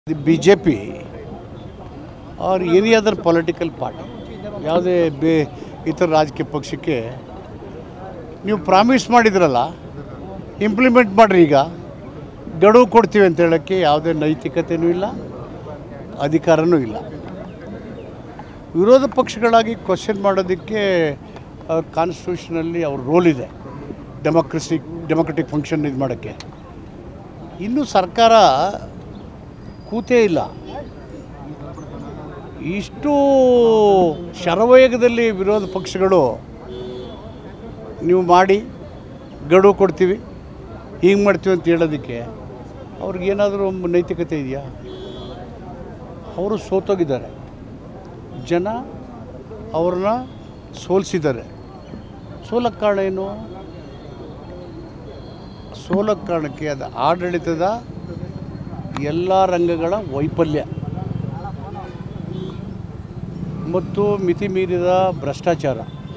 the B J P or any other political party ಯಾವುದೇ ಬೇ ಇತರ ರಾಜಕೀಯ ಪಕ್ಷಕ್ಕೆ ನೀವು ಪ್ರಾಮಿಸ್ ಮಾಡಿದ್ರಲ್ಲ ಇಂಪ್ಲಿಮೆಂಟ್ ಮಾಡಿರಿ ಈಗ ಗಡುವು ಕೊಡ್ತೀವಿ ಅಂತ ಹೇಳೋಕ್ಕೆ ಯಾವುದೇ ನೈತಿಕತೆಯೂ ಇಲ್ಲ ಅಧಿಕಾರನೂ ಇಲ್ಲ ವಿರೋಧ ಪಕ್ಷಗಳಾಗಿ ಕ್ವಶನ್ ಮಾಡೋದಕ್ಕೆ ಕಾನ್ಸ್ಟಿಟ್ಯೂಷನಲ್ಲಿ ಅವ್ರ ರೋಲ್ ಇದೆ ಡೆಮೋಕ್ರಸಿ ಡೆಮೋಕ್ರೆಟಿಕ್ ಫಂಕ್ಷನ್ ಇದು ಮಾಡೋಕ್ಕೆ ಇನ್ನೂ ಸರ್ಕಾರ ಕೂತೇ ಇಲ್ಲ ಇಷ್ಟು ಶರವೇಗದಲ್ಲಿ ವಿರೋಧ ಪಕ್ಷಗಳು ನೀವು ಮಾಡಿ ಗಡುವು ಕೊಡ್ತೀವಿ ಹಿಂಗೆ ಮಾಡ್ತೀವಿ ಅಂತ ಹೇಳೋದಕ್ಕೆ ಅವ್ರಿಗೇನಾದರೂ ನೈತಿಕತೆ ಇದೆಯಾ ಅವರು ಸೋತೋಗಿದ್ದಾರೆ ಜನ ಅವ್ರನ್ನ ಸೋಲಿಸಿದ್ದಾರೆ ಸೋಲಕ್ಕೆ ಕಾರಣ ಏನು ಸೋಲಕ್ಕೆ ಕಾರಣಕ್ಕೆ ಅದು ಆಡಳಿತದ ಎಲ್ಲ ರಂಗಗಳ ವೈಫಲ್ಯ ಮತ್ತು ಮಿತಿ ಮೀರಿದ ಭ್ರಷ್ಟಾಚಾರ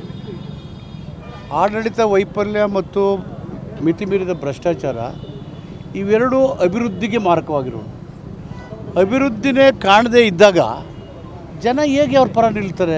ಆಡಳಿತ ವೈಫಲ್ಯ ಮತ್ತು ಮಿತಿ ಮೀರಿದ ಭ್ರಷ್ಟಾಚಾರ ಇವೆರಡೂ ಅಭಿವೃದ್ಧಿಗೆ ಮಾರಕವಾಗಿರೋದು ಅಭಿವೃದ್ಧಿನೇ ಕಾಣದೇ ಇದ್ದಾಗ ಜನ ಹೇಗೆ ಅವ್ರ ಪರ ನಿಲ್ತಾರೆ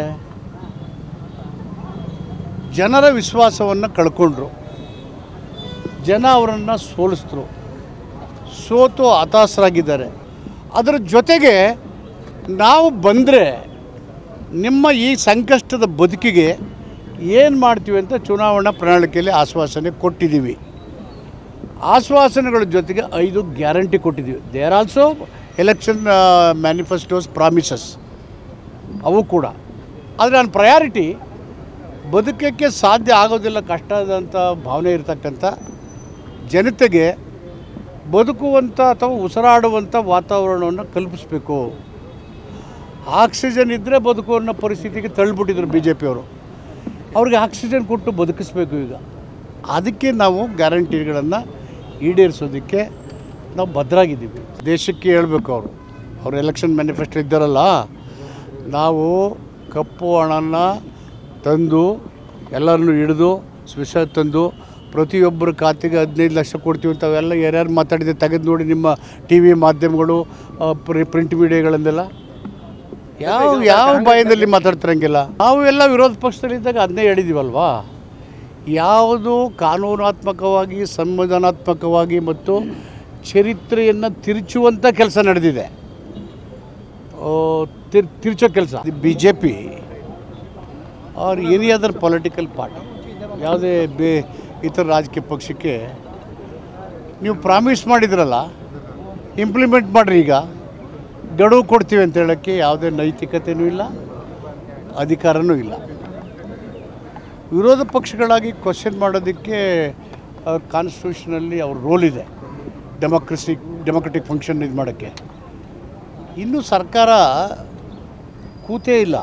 ಜನರ ವಿಶ್ವಾಸವನ್ನು ಕಳ್ಕೊಂಡ್ರು ಜನ ಅವರನ್ನು ಸೋಲಿಸಿದ್ರು ಸೋತು ಹತಾಶರಾಗಿದ್ದಾರೆ ಅದರ ಜೊತೆಗೆ ನಾವು ಬಂದರೆ ನಿಮ್ಮ ಈ ಸಂಕಷ್ಟದ ಬದುಕಿಗೆ ಏನು ಮಾಡ್ತೀವಿ ಅಂತ ಚುನಾವಣಾ ಪ್ರಣಾಳಿಕೆಯಲ್ಲಿ ಆಶ್ವಾಸನೆ ಕೊಟ್ಟಿದ್ದೀವಿ ಆಶ್ವಾಸನೆಗಳ ಜೊತೆಗೆ ಐದು ಗ್ಯಾರಂಟಿ ಕೊಟ್ಟಿದ್ದೀವಿ there also election manifestos promises ಅವು ಕೂಡ ಆದರೆ ನನ್ನ ಪ್ರಯಾರಿಟಿ ಬದುಕಕ್ಕೆ ಸಾಧ್ಯ ಆಗೋದಿಲ್ಲ ಕಷ್ಟದಂಥ ಭಾವನೆ ಇರತಕ್ಕಂಥ ಜನತೆಗೆ ಬದುಕುವಂಥ ಅಥವಾ ಉಸಿರಾಡುವಂಥ ವಾತಾವರಣವನ್ನು ಕಲ್ಪಿಸಬೇಕು ಆಕ್ಸಿಜನ್ ಇದ್ದರೆ ಬದುಕು ಅನ್ನೋ ಪರಿಸ್ಥಿತಿಗೆ ತಳ್ಳಿಬಿಟ್ಟಿದ್ರು ಬಿ ಜೆ ಪಿಯವರು ಅವ್ರಿಗೆ ಆಕ್ಸಿಜನ್ ಕೊಟ್ಟು ಬದುಕಿಸ್ಬೇಕು ಈಗ ಅದಕ್ಕೆ ನಾವು ಗ್ಯಾರಂಟಿಗಳನ್ನು ಈಡೇರಿಸೋದಕ್ಕೆ ನಾವು ಭದ್ರಾಗಿದ್ದೀವಿ ದೇಶಕ್ಕೆ ಹೇಳಬೇಕು ಅವರು ಅವ್ರು ಎಲೆಕ್ಷನ್ ಮ್ಯಾನಿಫೆಸ್ಟೋ ಇದ್ದಾರಲ್ಲ ನಾವು ಕಪ್ಪು ಹಣನ ತಂದು ಎಲ್ಲರನ್ನು ಹಿಡಿದು ಸ್ವಿಸ ತಂದು ಪ್ರತಿಯೊಬ್ಬರ ಖಾತೆಗೆ ಹದಿನೈದು ಲಕ್ಷ ಕೊಡ್ತೀವಿ ಅಂತ ಅವೆಲ್ಲ ಯಾರ್ಯಾರು ಮಾತಾಡಿದೆ ತೆಗೆದು ನೋಡಿ ನಿಮ್ಮ ಟಿ ವಿ ಮಾಧ್ಯಮಗಳು ಆ, ಪ್ರಿ- ಪ್ರಿಂಟ್ ಮೀಡಿಯಾಗಳನ್ನೆಲ್ಲ ಯಾವ ಯಾವ ಬಾಯಿನಲ್ಲಿ ಮಾತಾಡ್ತಿರಂಗಿಲ್ಲ ನಾವು ಎಲ್ಲ ವಿರೋಧ ಪಕ್ಷದಲ್ಲಿದ್ದಾಗ ಅದನ್ನೇ ಹೇಳಿದ್ದೀವಲ್ವಾ ಯಾವುದು ಕಾನೂನಾತ್ಮಕವಾಗಿ ಸಂವಿಧಾನಾತ್ಮಕವಾಗಿ ಮತ್ತು ಚರಿತ್ರೆಯನ್ನು ತಿರುಚುವಂಥ ಕೆಲಸ ನಡೆದಿದೆ ಆ, ತಿರ್ ತಿರುಚೋ ಕೆಲಸ B J P or any other political party ಯಾವುದೇ ಬೇ ಇತರ ರಾಜಕೀಯ ಪಕ್ಷಕ್ಕೆ ನೀವು ಪ್ರಾಮಿಸ್ ಮಾಡಿದ್ರಲ್ಲ ಇಂಪ್ಲಿಮೆಂಟ್ ಮಾಡಿರಿ ಈಗ ಗಡುವು ಕೊಡ್ತೀವಿ ಅಂತ ಹೇಳೋಕ್ಕೆ ಯಾವುದೇ ನೈತಿಕತೆಯೂ ಇಲ್ಲ ಅಧಿಕಾರನೂ ಇಲ್ಲ ವಿರೋಧ ಪಕ್ಷಗಳಾಗಿ ಕ್ವಶನ್ ಮಾಡೋದಕ್ಕೆ ಕಾನ್ಸ್ಟಿಟ್ಯೂಷನಲ್ಲಿ ಅವ್ರ ರೋಲ್ ಇದೆ ಡೆಮೋಕ್ರಸಿ ಡೆಮೋಕ್ರೆಟಿಕ್ ಫಂಕ್ಷನ್ ಇದು ಮಾಡೋಕ್ಕೆ ಇನ್ನೂ ಸರ್ಕಾರ ಕೂತೇ ಇಲ್ಲ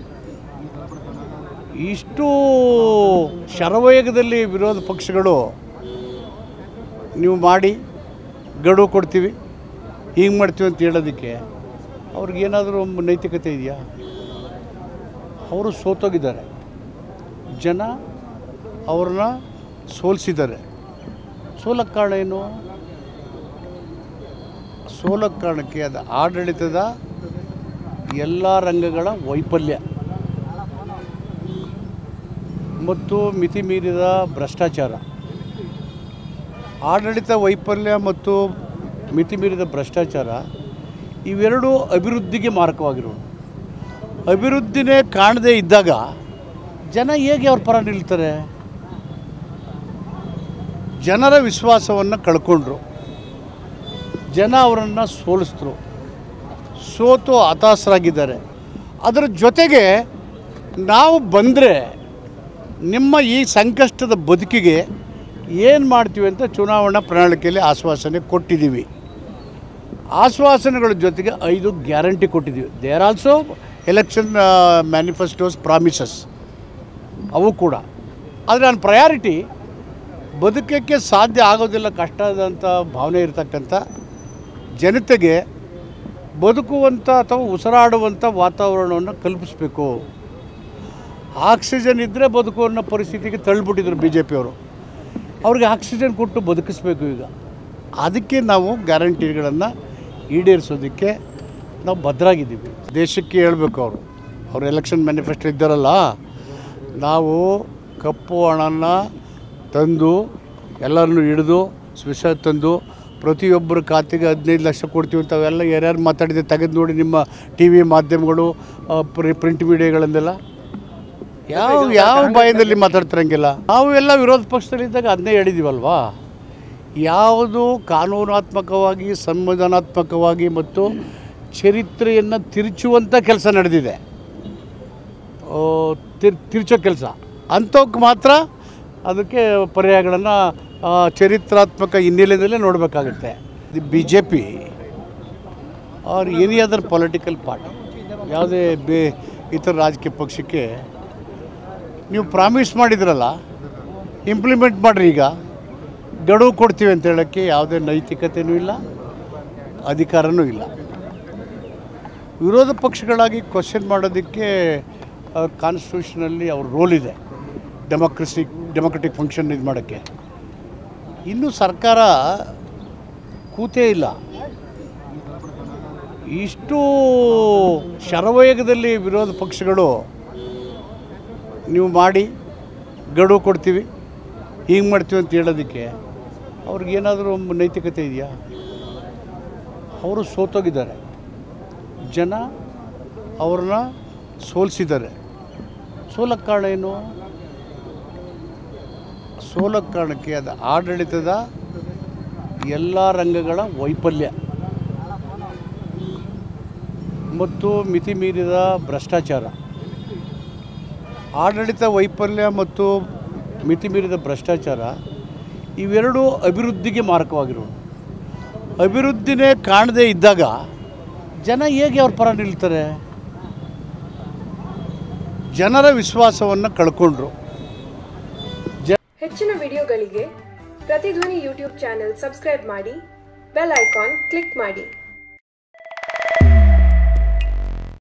ಇಷ್ಟು ಶರವೇಗದಲ್ಲಿ ವಿರೋಧ ಪಕ್ಷಗಳು ನೀವು ಮಾಡಿ ಗಡುವು ಕೊಡ್ತೀವಿ ಹಿಂಗೆ ಮಾಡ್ತೀವಿ ಅಂತ ಹೇಳೋದಕ್ಕೆ ಅವ್ರಿಗೇನಾದರೂ ನೈತಿಕತೆ ಇದೆಯಾ ಅವರು ಸೋತೋಗಿದ್ದಾರೆ ಜನ ಅವ್ರನ್ನ ಸೋಲಿಸಿದ್ದಾರೆ ಸೋಲಕ್ಕೆ ಕಾರಣ ಏನು ಸೋಲಕ್ಕೆ ಕಾರಣಕ್ಕೆ ಅದು ಆಡಳಿತದ ಎಲ್ಲ ರಂಗಗಳ ವೈಫಲ್ಯ ಮತ್ತು ಮಿತಿ ಮೀರಿದ ಭ್ರಷ್ಟಾಚಾರ ಆಡಳಿತ ವೈಫಲ್ಯ ಮತ್ತು ಮಿತಿ ಮೀರಿದ ಭ್ರಷ್ಟಾಚಾರ ಇವೆರಡೂ ಅಭಿವೃದ್ಧಿಗೆ ಮಾರಕವಾಗಿರೋದು ಅಭಿವೃದ್ಧಿನೇ ಕಾಣದೇ ಇದ್ದಾಗ ಜನ ಹೇಗೆ ಅವ್ರ ಪರ ನಿಲ್ತಾರೆ ಜನರ ವಿಶ್ವಾಸವನ್ನು ಕಳ್ಕೊಂಡ್ರು ಜನ ಅವರನ್ನು ಸೋಲಿಸಿದ್ರು ಸೋತು ಹತಾಶರಾಗಿದ್ದಾರೆ ಅದರ ಜೊತೆಗೆ ನಾವು ಬಂದರೆ ನಿಮ್ಮ ಈ ಸಂಕಷ್ಟದ ಬದುಕಿಗೆ ಏನು ಮಾಡ್ತೀವಿ ಅಂತ ಚುನಾವಣಾ ಪ್ರಣಾಳಿಕೆಯಲ್ಲಿ ಆಶ್ವಾಸನೆ ಕೊಟ್ಟಿದ್ದೀವಿ ಆಶ್ವಾಸನೆಗಳ ಜೊತೆಗೆ ಐದು ಗ್ಯಾರಂಟಿ ಕೊಟ್ಟಿದ್ದೀವಿ there also election manifestos promises ಅವು ಕೂಡ ಆದರೆ ನನ್ನ ಪ್ರಯಾರಿಟಿ ಬದುಕಕ್ಕೆ ಸಾಧ್ಯ ಆಗೋದಿಲ್ಲ ಕಷ್ಟದಂಥ ಭಾವನೆ ಇರತಕ್ಕಂಥ ಜನತೆಗೆ ಬದುಕುವಂಥ ಅಥವಾ ಉಸಿರಾಡುವಂಥ ವಾತಾವರಣವನ್ನು ಕಲ್ಪಿಸಬೇಕು ಆಕ್ಸಿಜನ್ ಇದ್ದರೆ ಬದುಕು ಅನ್ನೋ ಪರಿಸ್ಥಿತಿಗೆ ತಳ್ಳಿಬಿಟ್ಟಿದ್ರು ಬಿ ಜೆ ಪಿಯವರು ಅವ್ರಿಗೆ ಆಕ್ಸಿಜನ್ ಕೊಟ್ಟು ಬದುಕಿಸ್ಬೇಕು ಈಗ ಅದಕ್ಕೆ ನಾವು ಗ್ಯಾರಂಟಿಗಳನ್ನು ಈಡೇರಿಸೋದಕ್ಕೆ ನಾವು ಭದ್ರಾಗಿದ್ದೀವಿ ದೇಶಕ್ಕೆ ಹೇಳ್ಬೇಕು ಅವರು ಅವ್ರು ಎಲೆಕ್ಷನ್ ಮ್ಯಾನಿಫೆಸ್ಟೋ ಇದ್ದಾರಲ್ಲ ನಾವು ಕಪ್ಪು ಹಣನ ತಂದು ಎಲ್ಲರನ್ನು ಹಿಡಿದು ಸ್ಪೆಷಲ್ ತಂದು ಪ್ರತಿಯೊಬ್ಬರ ಖಾತೆಗೆ ಹದಿನೈದು ಲಕ್ಷ ಕೊಡ್ತೀವಿ ಅಂತ ಅವೆಲ್ಲ ಯಾರ್ಯಾರು ಮಾತಾಡಿದೆ ತೆಗೆದು ನೋಡಿ ನಿಮ್ಮ ಟಿ ವಿ ಮಾಧ್ಯಮಗಳು ಆ, ಪ್ರಿ ಪ್ರಿಂಟ್ ಮೀಡಿಯಾಗಳನ್ನೆಲ್ಲ ಯಾವ ಯಾವ ಬಾಯಿನಲ್ಲಿ ಮಾತಾಡ್ತಿರಂಗಿಲ್ಲ ನಾವು ಎಲ್ಲ ವಿರೋಧ ಪಕ್ಷದಲ್ಲಿದ್ದಾಗ ಅದನ್ನೇ ಹೇಳಿದ್ದೀವಲ್ವಾ ಯಾವುದು ಕಾನೂನಾತ್ಮಕವಾಗಿ ಸಂವಿಧಾನಾತ್ಮಕವಾಗಿ ಮತ್ತು ಚರಿತ್ರೆಯನ್ನು ತಿರುಚುವಂಥ ಕೆಲಸ ನಡೆದಿದೆ ಆ, ತಿರ್ ತಿರ್ಚೋ ಕೆಲಸ ಅಂಥವಕ್ಕೆ ಮಾತ್ರ ಅದಕ್ಕೆ ಪರ್ಯಾಯಗಳನ್ನು ಚರಿತ್ರಾತ್ಮಕ ಹಿನ್ನೆಲೆಯಲ್ಲೇ ನೋಡಬೇಕಾಗುತ್ತೆ the B J P or any other political party ಯಾವುದೇ ಬೇ ಇತರ ರಾಜಕೀಯ ಪಕ್ಷಕ್ಕೆ ನೀವು ಪ್ರಾಮಿಸ್ ಮಾಡಿದ್ರಲ್ಲ ಇಂಪ್ಲಿಮೆಂಟ್ ಮಾಡಿರಿ ಈಗ ಗಡುವು ಕೊಡ್ತೀವಿ ಅಂತ ಹೇಳೋಕ್ಕೆ ಯಾವುದೇ ನೈತಿಕತೆಯೂ ಇಲ್ಲ ಅಧಿಕಾರನೂ ಇಲ್ಲ ವಿರೋಧ ಪಕ್ಷಗಳಾಗಿ ಕ್ವಶನ್ ಮಾಡೋದಕ್ಕೆ ಕಾನ್ಸ್ಟಿಟ್ಯೂಷನಲ್ಲಿ ಅವ್ರ ರೋಲ್ ಇದೆ ಡೆಮೋಕ್ರಸಿ ಡೆಮೋಕ್ರೆಟಿಕ್ ಫಂಕ್ಷನ್ ಇದು ಮಾಡೋಕ್ಕೆ ಇನ್ನೂ ಸರ್ಕಾರ ಕೂತೇ ಇಲ್ಲ ಇಷ್ಟು ಶರವೇಗದಲ್ಲಿ ವಿರೋಧ ಪಕ್ಷಗಳು ನೀವು ಮಾಡಿ ಗಡುವು ಕೊಡ್ತೀವಿ ಹೀಗೆ ಮಾಡ್ತೀವಿ ಅಂತ ಹೇಳೋದಕ್ಕೆ ಅವ್ರಿಗೇನಾದರೂ ನೈತಿಕತೆ ಇದೆಯಾ ಅವರು ಸೋತೋಗಿದ್ದಾರೆ ಜನ ಅವ್ರನ್ನ ಸೋಲಿಸಿದ್ದಾರೆ ಸೋಲಕ್ಕೆ ಕಾರಣ ಏನು ಸೋಲಕ್ಕೆ ಕಾರಣಕ್ಕೆ ಅದು ಆಡಳಿತದ ಎಲ್ಲ ರಂಗಗಳ ವೈಫಲ್ಯ ಮತ್ತು ಮಿತಿ ಮೀರಿದ ಭ್ರಷ್ಟಾಚಾರ ಆಡಳಿತ ವೈಫಲ್ಯ ಮತ್ತು ಮಿತಿ ಮೀರಿದ ಭ್ರಷ್ಟಾಚಾರ ಇವೆರಡೂ ಅಭಿವೃದ್ಧಿಗೆ ಮಾರಕವಾಗಿರೋದು ಅಭಿವೃದ್ಧಿನೇ ಕಾಣದೇ ಇದ್ದಾಗ ಜನ ಹೇಗೆ ಅವ್ರ ಪರ ನಿಲ್ತಾರೆ ಜನರ ವಿಶ್ವಾಸವನ್ನು ಕಳ್ಕೊಂಡ್ರು ಹೆಚ್ಚಿನ ವಿಡಿಯೋಗಳಿಗೆ ಪ್ರತಿಧ್ವನಿ ಯೂಟ್ಯೂಬ್ ಚಾನೆಲ್ ಸಬ್ಸ್ಕ್ರೈಬ್ ಮಾಡಿ ಬೆಲ್ ಐಕಾನ್ ಕ್ಲಿಕ್ ಮಾಡಿ